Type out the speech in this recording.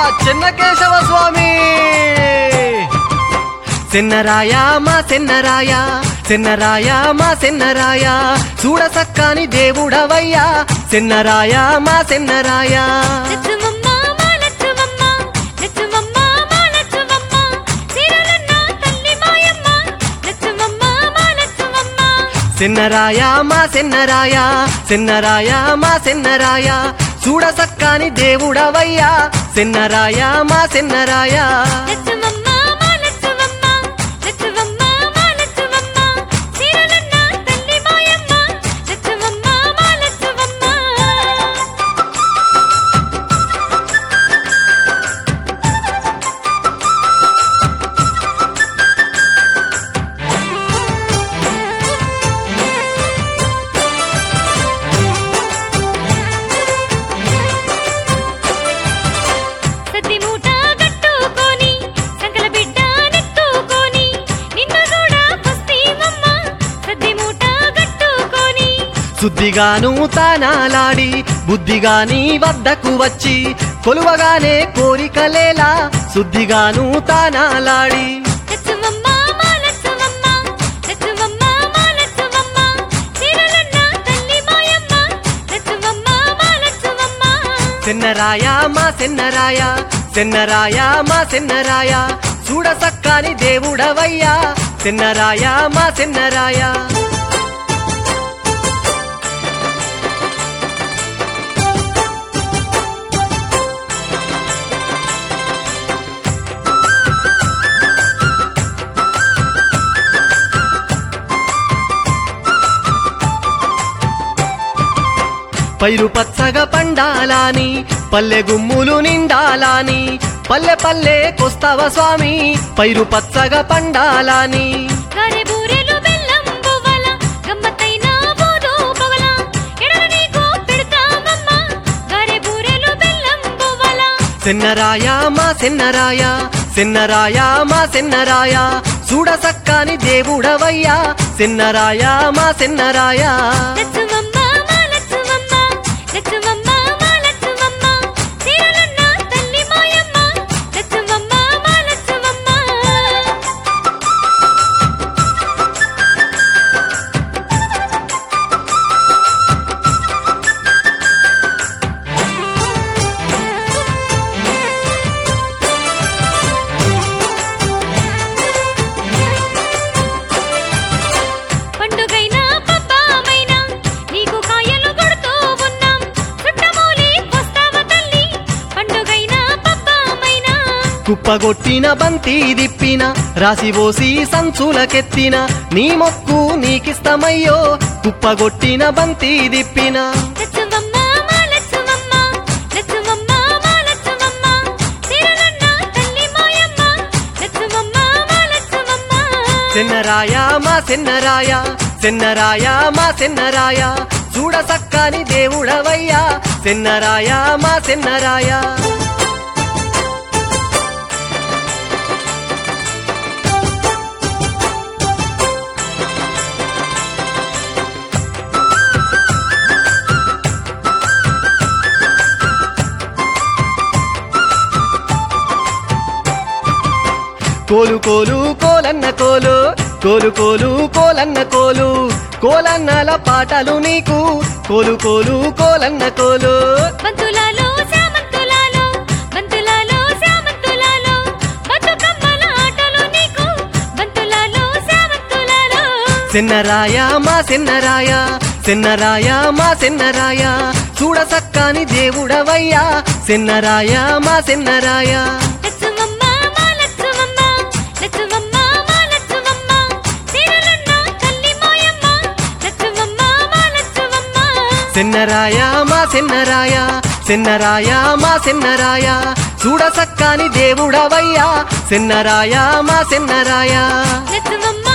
చెన్నకేశవ స్వామి సెన్నరాయ మా సెన్నరాయ సెన్నరాయ మా సెన్నరాయ చూడ సక్కాని దేవుడవయ్యా సెన్నరాయ మా సెన్నరాయ లచ్చమమ్మ మా లచ్చమమ్మ లచ్చమమ్మ మా లచ్చమమ్మ సిరలన్న తల్లి మాయమ్మ లచ్చమమ్మ మా లచ్చమమ్మ సెన్నరాయ మా సెన్నరాయ సెన్నరాయ మా సెన్నరాయ చూడ సక్కాని దేవుడవయ్యా సెన్నరాయ మా సెన్నరాయ లచ్చమమ్మ మా లచ్చమమ్మ లచ్చమమ్మ మా లచ్చమమ్మ సిరలన్న తల్లి మాయమ్మ లచ్చమమ్మ మా లచ్చమమ్మ సద్ది మూట కట్టుకొని సంకల బిడ్డ నెత్తుకొని నిన్ను చూడ పస్తీమమ్మ సద్ది మూట కట్టుకొని శుద్ధిగాను తానాలాడి బుద్ధిగాని వద్దకు వచ్చి కొలువగానే కోరికలేలా శుద్ధిగాను తానాలాడి లచ్చమమ్మ మా లచ్చమమ్మ లచ్చమమ్మ మా లచ్చమమ్మ సిరలన్న తల్లి మాయమ్మ లచ్చమమ్మ మా లచ్చమమ్మ సెన్నరాయ మా సెన్నరాయ సెన్నరాయ మా సెన్నరాయ చూడ సక్కాని దేవుడవయ్యా సెన్నరాయ మా సెన్నరాయ పైరు పచ్చగా పండాలాని పల్లె గుమ్ములు నిండాలాని పల్లె పల్లె కొస్తావ స్వామి పైరు పచ్చగా పండాలాని గారె బూరెలు బెల్లం పువ్వల గమ్మత్తైన బోధో పవల ఎడల నీకు పెడతామమ్మ గారె బూరెలు బెల్లం పువ్వల సెన్నరాయ మా సెన్నరాయ సెన్నరాయ మా సెన్నరాయ చూడ సక్కాని దేవుడవయ్యా సెన్నరాయ మా సెన్నరాయ లచ్చమమ్మ మా లచ్చమమ్మ లచ్చమమ్మ మా లచ్చమమ్మ సిరలన్న తల్లి మాయమ్మ లచ్చమమ్మ మా లచ్చమమ్మ పండుగైన పబ్బామైనా నీకు కాయలు కొడుతూ ఉన్నాం చుట్టమూలి వస్తావ తల్లి పండుగైన పబ్బామైనా కుప్పగొట్టిన బంతి దిప్పిన రాసిబోసి సంచులకెత్తిన నీ మొక్కు నీకిస్తమయ్యో కుప్పగొట్టిన బంతి దిప్పిన లచ్చమమ్మ మా లచ్చమమ్మ లచ్చమమ్మ మా లచ్చమమ్మ సిరలన్న తల్లి మాయమ్మ లచ్చమమ్మ మా లచ్చమమ్మ సెన్నరాయ మా సెన్నరాయ సెన్నరాయ మా సెన్నరాయ చూడ సక్కాని దేవుడవయ్యా సెన్నరాయ మా సెన్నరాయ కోలు కోలు కోలన్న కోలు కోలు కోలు కోలన్న కోలు కోలన్నల పాటలు నీకు కోలు కోలు కోలన్న కోలు బంతులాలో శామంతులాలో బంతులాలో శామంతులాలో బతుకమ్మల ఆటలు నీకు బంతులాలో శామంతులాలో సెన్నరాయ మా సెన్నరాయ సెన్నరాయ మా సెన్నరాయ చూడ సక్కాని దేవుడవయ్యా సెన్నరాయ మా సెన్నరాయ లచ్చమమ్మ మా లచ్చమమ్మ లచ్చమమ్మ మా లచ్చమమ్మ సిరలన్న తల్లి మాయమ్మ లచ్చమమ్మ మా లచ్చమమ్మ సెన్నరాయ మా సెన్నరాయ సెన్నరాయ మా సెన్నరాయ చూడ సక్కాని దేవుడవయ్యా సెన్నరాయ మా సెన్నరాయ లచ్చమమ్మ